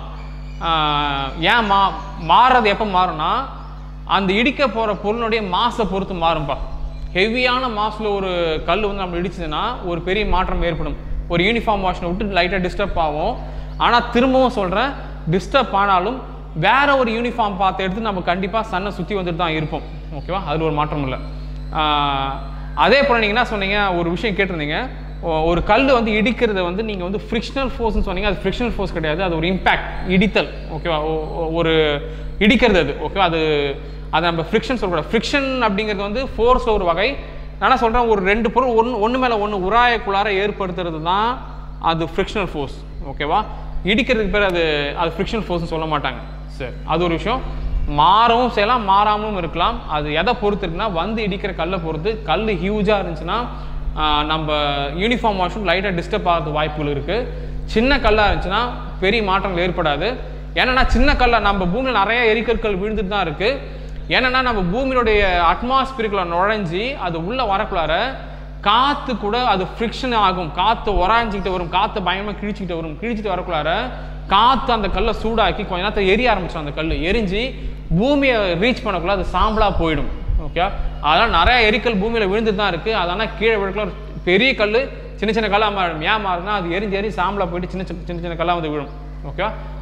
ஆஹ் ஏன் மா மாறுறது எப்போ மாறும்னா அந்த இடிக்க போகிற பொருளுடைய மாசை பொறுத்து மாறும்பா ஹெவியான மாஸில் ஒரு கல் வந்து நம்ம இடிச்சதுன்னா ஒரு பெரிய மாற்றம் ஏற்படும் ஒரு யூனிஃபார்ம் வாஷனை விட்டு லைட்டாக டிஸ்டர்ப் ஆகும் ஆனால் திரும்பவும் சொல்கிறேன் டிஸ்டர்ப் ஆனாலும் வேற ஒரு யூனிஃபார்ம் பார்த்து எடுத்து நம்ம கண்டிப்பாக சன்னை சுற்றி வந்துட்டு தான் இருப்போம் ஓகேவா அதில் ஒரு மாற்றம் இல்லை ஆஹ் அதே போல் நீங்கள் என்ன சொன்னீங்க ஒரு விஷயம் கேட்டிருந்தீங்க ஒ- ஒரு கல் வந்து இடிக்கிறத வந்து நீங்கள் வந்து ஃப்ரிக்ஷனல் ஃபோர்ஸ்னு சொன்னீங்க அது ஃப்ரிக்ஷனல் ஃபோர்ஸ் கிடையாது அது ஒரு இம்பேக்ட் இடித்தல் ஓகேவா ஒ- ஒ- ஒரு இடிக்கிறது அது ஓகேவா அது அதை நம்ம ஃப்ரிக்ஷன் சொல்லக்கூடாது ஃப்ரிக்ஷன் அப்படிங்கிறது வந்து ஃபோர்ஸ் ஒரு வகை நான் சொல்கிறேன் ஒரு ரெண்டு பொருள் ஒன்று ஒன்று மேலே ஒன்று உராயக்குள்ளார ஏற்படுத்துறது தான் அது ஃப்ரிக்ஷனல் ஃபோர்ஸ் ஓகேவா இடிக்கிறதுக்கு பேர் அது அது ஃப்ரிக்ஷனல் ஃபோர்ஸ்னு சொல்ல மாட்டாங்க சரி அது ஒரு விஷயம் மாறவும் செய்யலாம் மாறாமலும் இருக்கலாம் அது எதை பொறுத்து இருக்குன்னா வந்து இடிக்கிற கல்லை பொறுத்து கல் ஹியூஜாக இருந்துச்சுன்னா ஆஹ், நம்ம யூனிஃபார்ம் வாஷும் லைட்டாக டிஸ்டர்ப் ஆகிறது வாய்ப்புகள் இருக்குது சின்ன கல்லாக இருந்துச்சுன்னா பெரிய மாற்றங்கள் ஏற்படாது ஏன்னா சின்ன கல்லை நம்ம பூமியில் நிறைய எரிக்கற்கள் விழுந்துட்டு தான் இருக்குது ஏன்னா நம்ம பூமியினுடைய அட்மாஸ்பியருக்குள்ள நுழைஞ்சி அது உள்ளே வரக்குள்ளார காற்று கூட அது ஃப்ரிக்ஷன் ஆகும் காற்று உராஞ்சிக்கிட்டு வரும் காற்று பயங்கரமாக கிழிச்சிக்கிட்டு வரும் கிழிச்சிட்டு வரக்குள்ளார காற்று அந்த கல்லை சூடாக்கி கொஞ்ச நேரத்தை எரிய ஆரம்பிச்சிடும் அந்த கல் எரிஞ்சு பூமியை ரீச் பண்ணக்குள்ள அது சாம்பலாக போயிடும் ஓகே அதெல்லாம் நிறைய எரிக்கல் பூமியில் விழுந்துட்டு தான் இருக்குது அதெல்லாம் கீழே விழுக்கல ஒரு பெரிய கல் சின்ன சின்ன கல்லாக மாறும் ஏன் மாறுனா அது எரிஞ்சு எரி சாம்பலாக போயிட்டு சின்ன சின்ன சின்ன சின்ன கல்லாக வந்து விழும் ஓகே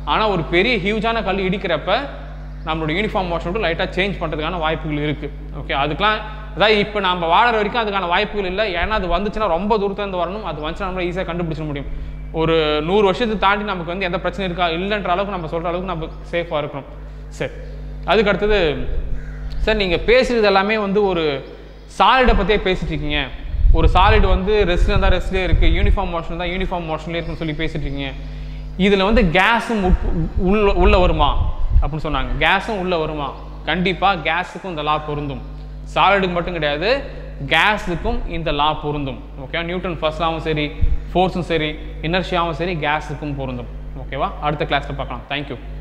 ஆனால் ஒரு பெரிய ஹியூஜான கல் இடிக்கிறப்ப நம்மளோட யூனிஃபார்ம் மோஷன் மட்டும் லைட்டாக சேஞ்ச் பண்ணுறதுக்கான வாய்ப்புகள் இருக்குது ஓகே அதுக்கெலாம் அதாவது இப்போ நம்ம வாழற வரைக்கும் அதுக்கான வாய்ப்புகள் இல்லை ஏன்னா அது வந்துச்சுன்னா ரொம்ப தூரத்துலேருந்து வரணும் அது வந்துச்சுன்னா நம்மளால் ஈஸியாக கண்டுபிடிச்சிட முடியும் ஒரு நூறு வருஷத்துக்கு தாண்டி நமக்கு வந்து எந்த பிரச்சனை இருக்கா இல்லைன்ற அளவுக்கு நம்ம சொல்கிற அளவுக்கு நம்ம சேஃபாக இருக்கணும் சரி அதுக்கு அடுத்தது சார் நீங்கள் பேசுகிறது எல்லாமே வந்து ஒரு சாலிடை பற்றியே பேசிட்டு இருக்கீங்க ஒரு சாலிட் வந்து ரெஸ்ட்ல இருந்தால் ரெஸ்ட்லேயே இருக்குது யூனிஃபார்ம் மோஷன் தான் யூனிஃபார்ம் மோஷன்லேயே இருக்குன்னு சொல்லி பேசிட்டு இருக்கீங்க இதில் வந்து கேஸும் உள்ள உள்ள வருமா அப்படின்னு சொன்னாங்க கேஸும் உள்ள வருமா கண்டிப்பாக கேஸுக்கும் இந்த லா பொருந்தும் சாலிடுக்கு மட்டும் கிடையாது கேஸுக்கும் இந்த லா பொருந்தும் ஓகே நியூட்டன் ஃபர்ஸ்ட்லாவும் சரி ஃபோர்ஸும் சரி இனர்ஷியாவும் சரி கேஸுக்கும் பொருந்தும் ஓகேவா அடுத்த கிளாஸில் பார்க்கலாம் தேங்க்யூ